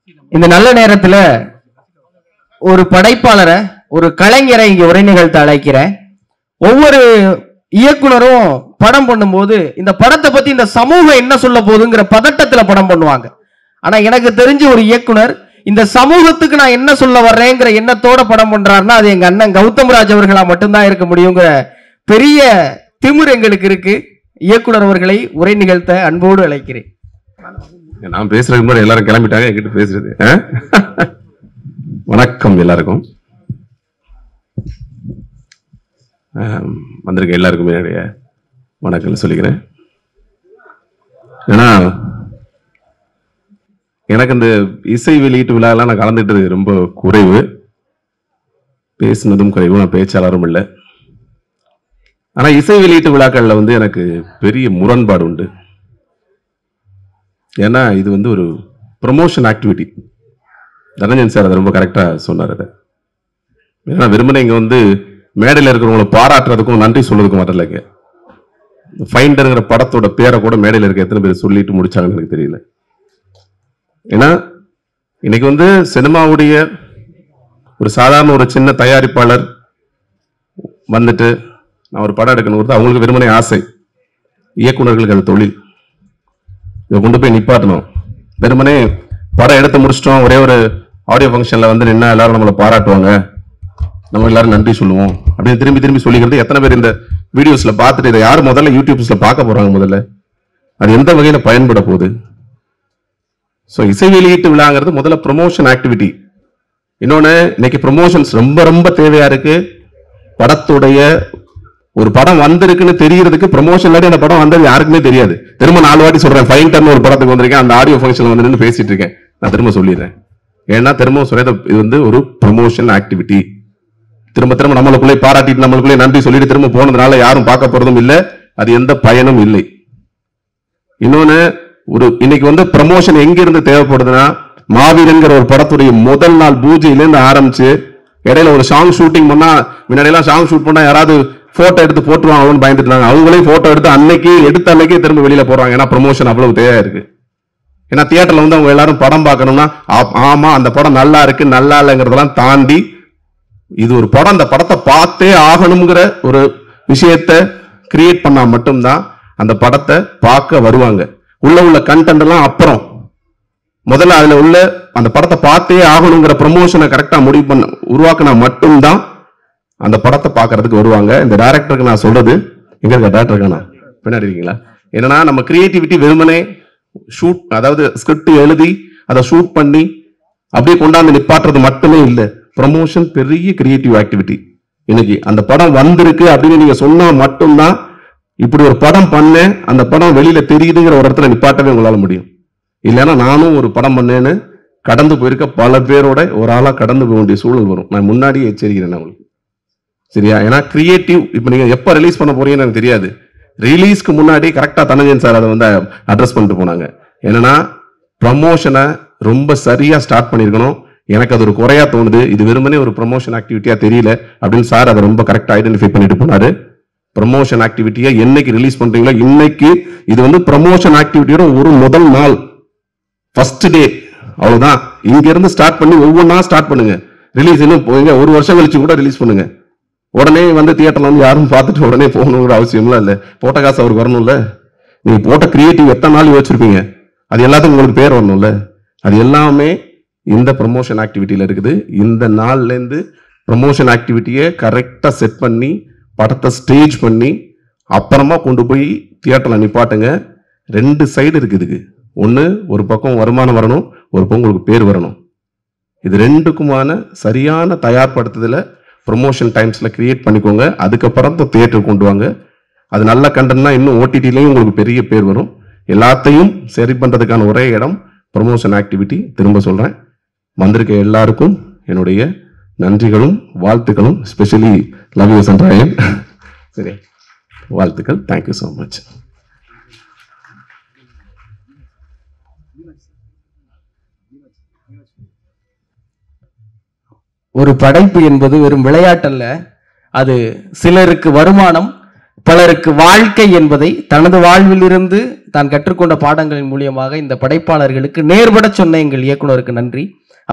இந்த நல்ல நேரத்துல ஒரு படைப்பாளரை ஒரு கலைஞரை இங்க உரை நிகழ்த்த அழைக்கிறேன் ஒவ்வொரு இயக்குனரும் படம் பண்ணும்போது இந்த படத்தை பத்தி இந்த சமூகம் என்ன சொல்ல போகுதுங்கிற பதட்டத்துல படம் பண்ணுவாங்க ஆனா எனக்கு தெரிஞ்ச ஒரு இயக்குனர் இந்த சமூகத்துக்கு நான் என்ன சொல்ல வர்றேங்கிற எண்ணத்தோட படம் பண்றாருன்னா அது எங்க அண்ணன் கௌதம் ராஜ் அவர்களா மட்டும்தான் இருக்க முடியுங்கிற பெரிய திமிர் எங்களுக்கு இருக்கு இயக்குனர் அவர்களை உரை நிகழ்த்த அன்போடு அழைக்கிறேன் நான் பேசுறதுக்கு முன்னாடி எல்லாரும் கிளம்பிட்டாங்க என்கிட்ட பேசுறது ஆ? வணக்கம் எல்லாருக்கும் ஆம், வந்திருக்க எல்லாருக்குமே என்னுடைய வணக்கம் சொல்லிக்கிறேன் ஏன்னா எனக்கு இந்த இசை வெளியீட்டு விழாலாம் நான் கலந்துட்டது ரொம்ப குறைவு பேசினதும் குறைவு நான் பேச்சாளரும் இல்லை ஆனா இசை வெளியீட்டு விழாக்கள்ல வந்து எனக்கு பெரிய முரண்பாடு உண்டு ஏன்னா இது வந்து ஒரு ப்ரொமோஷன் ஆக்டிவிட்டி தனஞ்சன் சார் அதை ரொம்ப கரெக்டாக சொன்னார் அதை ஏன்னா வெறுமனே இங்கே வந்து மேடையில் இருக்கிறவங்களை பாராட்டுறதுக்கும் நன்றி சொல்றதுக்கும் வரலைங்க ஃபைண்டருங்கிற படத்தோட பேரை கூட மேடையில் இருக்க எத்தனை பேர் சொல்லிட்டு முடிச்சாங்கன்னு எனக்கு தெரியல ஏன்னா இன்னைக்கு வந்து சினிமாவுடைய ஒரு சாதாரண ஒரு சின்ன தயாரிப்பாளர் வந்துட்டு நான் ஒரு படம் எடுக்கணும் அவங்களுக்கு வெறுமனே ஆசை இயக்குனர்களுக்கு அது தொழில் இதை கொண்டு போய் நிப்பாட்டணும் வெறுமனே படம் எடுத்து முடிச்சிட்டோம் ஒரே ஒரு ஆடியோ ஃபங்க்ஷன்ல வந்து நின்னா எல்லாரும் நம்மளை பாராட்டுவாங்க நம்ம எல்லாரும் நன்றி சொல்லுவோம் அப்படின்னு திரும்பி திரும்பி சொல்லிக்கிறது எத்தனை பேர் இந்த வீடியோஸ்ல பார்த்துட்டு இதை யார் முதல்ல யூடியூப்ஸ்ல பார்க்க போறாங்க முதல்ல அது எந்த வகையில பயன்பட போகுது ஸோ இசை வெளியீட்டு விழாங்கிறது முதல்ல ப்ரொமோஷன் ஆக்டிவிட்டி இன்னொன்னு இன்னைக்கு ப்ரொமோஷன்ஸ் ரொம்ப ரொம்ப தேவையா இருக்கு படத்துடைய ஒரு படம் வந்திருக்குன்னு தெரியறதுக்கு ப்ரொமோஷன் இல்லாட்டி அந்த படம் வந்தது யாருக்குமே தெரியாது திரும்ப நாலு வாட்டி சொல்றேன் ஃபைன் ஒரு படத்துக்கு வந்திருக்கேன் அந்த ஆடியோ ஃபங்க்ஷன் வந்து நின்னு பேசிட்டு இருக்கேன் நான் திரும்ப சொல்லிடுறேன் ஏன்னா திரும்ப சொல்றது இது வந்து ஒரு ப்ரொமோஷன் ஆக்டிவிட்டி திரும்ப திரும்ப நம்மளுக்குள்ளே பாராட்டிட்டு நம்மளுக்குள்ளே நன்றி சொல்லிட்டு திரும்ப போனதுனால யாரும் பார்க்க போறதும் இல்லை அது எந்த பயனும் இல்லை இன்னொன்னு ஒரு இன்னைக்கு வந்து ப்ரமோஷன் எங்க இருந்து தேவைப்படுதுன்னா மாவீரன்கிற ஒரு படத்துடைய முதல் நாள் பூஜையில இருந்து ஆரம்பிச்சு இடையில ஒரு சாங் ஷூட்டிங் பண்ணா முன்னாடி எல்லாம் சாங் ஷூட் பண்ணா யாராவது போட்டோ எடுத்து போட்டுருவாங்களோன்னு பயந்துட்டு இருந்தாங்க அவங்களே போட்டோ எடுத்து அன்னைக்கு எடுத்த அன்னைக்கே திரும்ப வெளியில போறாங்க ஏன்னா ப்ரமோஷன் அவ்வளவு தேவையா இருக்கு ஏன்னா தியேட்டர்ல வந்து அவங்க எல்லாரும் படம் பார்க்கணும்னா ஆ- ஆமா அந்த படம் நல்லா இருக்கு நல்லா இல்லைங்கிறதெல்லாம் தாண்டி இது ஒரு படம் அந்த படத்தை பார்த்தே ஆகணுங்கிற ஒரு விஷயத்த கிரியேட் பண்ணா மட்டும்தான் அந்த படத்தை பார்க்க வருவாங்க உள்ள உள்ள கண்டென்ட் எல்லாம் அப்புறம் முதல்ல அதுல உள்ள அந்த படத்தை பார்த்தே ஆகணுங்கிற ப்ரமோஷனை கரெக்டா முடிவு பண்ண உருவாக்குனா மட்டும்தான் அந்த படத்தை பார்க்கறதுக்கு வருவாங்க இந்த டைரக்டருக்கு நான் சொல்றது எங்க இருக்க டைரக்டருக்கானா பின்னாடி இருக்கீங்களா என்னன்னா நம்ம கிரியேட்டிவிட்டி வெறுமனே ஷூட் அதாவது ஸ்கிரிப்ட் எழுதி அதை ஷூட் பண்ணி அப்படியே கொண்டாந்து நிப்பாட்டுறது மட்டுமே இல்ல ப்ரமோஷன் பெரிய கிரியேட்டிவ் ஆக்டிவிட்டி இன்னைக்கு அந்த படம் வந்திருக்கு அப்படின்னு நீங்க சொன்னா மட்டும்தான் இப்படி ஒரு படம் பண்ணேன் அந்த படம் வெளியில தெரியுதுங்கிற ஒரு இடத்துல நிப்பாட்டவே உங்களால முடியும் இல்லைன்னா நானும் ஒரு படம் பண்ணேன்னு கடந்து போயிருக்க பல பேரோட ஒரு ஆளா கடந்து போக வேண்டிய சூழல் வரும் நான் முன்னாடியே எச்சரிக்கிறேன் நான் உங்களுக்கு சரியா ஏன்னா கிரியேட்டிவ் இப்போ நீங்க எப்ப ரிலீஸ் பண்ண போறீங்கன்னு எனக்கு தெரியாது ரிலீஸ்க்கு முன்னாடி கரெக்டா தனஞ்சன் சார் அதை வந்து அட்ரஸ் பண்ணிட்டு போனாங்க என்னன்னா ப்ரமோஷனை ரொம்ப சரியா ஸ்டார்ட் பண்ணியிருக்கணும் எனக்கு அது ஒரு குறையா தோணுது இது வெறுமனே ஒரு ப்ரமோஷன் ஆக்டிவிட்டியா தெரியல அப்படின்னு சார் அதை ரொம்ப கரெக்டா ஐடென்டிஃபை பண்ணிட்டு போனாரு ப்ரமோஷன் ஆக்டிவிட்டியை என்னைக்கு ரிலீஸ் பண்றீங்களோ இன்னைக்கு இது வந்து ப்ரமோஷன் ஆக்டிவிட்டியோட ஒரு முதல் நாள் ஃபர்ஸ்ட் டே அவ்வளவுதான் இங்க இருந்து ஸ்டார்ட் பண்ணி ஒவ்வொன்றா ஸ்டார்ட் பண்ணுங்க ரிலீஸ் இன்னும் போங்க ஒரு வருஷம் கழிச்சு கூட ரிலீஸ் பண்ணுங்க உடனே வந்து தியேட்டர்ல வந்து யாரும் பார்த்துட்டு உடனே போகணுங்கிற அவசியம்லாம் இல்ல போட்ட காசு அவருக்கு வரணும்ல நீங்க போட்ட கிரியேட்டிவ் எத்தனை நாள் வச்சிருப்பீங்க அது எல்லாத்துக்கும் உங்களுக்கு பேர் வரணும்ல அது எல்லாமே இந்த ப்ரமோஷன் ஆக்டிவிட்டியில இருக்குது இந்த நாள்ல இருந்து ப்ரமோஷன் ஆக்டிவிட்டியை கரெக்டா செட் பண்ணி படத்தை ஸ்டேஜ் பண்ணி அப்புறமா கொண்டு போய் தியேட்டர்ல நிப்பாட்டுங்க ரெண்டு சைடு இருக்கு இதுக்கு ஒன்று ஒரு பக்கம் வருமானம் வரணும் ஒரு பக்கம் உங்களுக்கு பேர் வரணும் இது ரெண்டுக்குமான சரியான தயார்படுத்துதல ப்ரொமோஷன் டைம்ஸ்ல கிரியேட் பண்ணிக்கோங்க அதுக்கப்புறம் தான் தியேட்டர் கொண்டு வாங்க அது நல்ல கண்டென்ட்னா இன்னும் ஓடிடிலையும் உங்களுக்கு பெரிய பேர் வரும் எல்லாத்தையும் சரி பண்றதுக்கான ஒரே இடம் ப்ரொமோஷன் ஆக்டிவிட்டி திரும்ப சொல்றேன் வந்திருக்க எல்லாருக்கும் என்னுடைய நன்றிகளும் வாழ்த்துக்களும் ஸ்பெஷலி லவ் யூ சந்திராயன் சரி வாழ்த்துக்கள் தேங்க்யூ ஸோ மச் ஒரு படைப்பு என்பது வெறும் விளையாட்டல்ல அது சிலருக்கு வருமானம் பலருக்கு வாழ்க்கை என்பதை தனது வாழ்விலிருந்து தான் கற்றுக்கொண்ட பாடங்களின் மூலியமாக இந்த படைப்பாளர்களுக்கு நேர்பட சொன்ன எங்கள் இயக்குனருக்கு நன்றி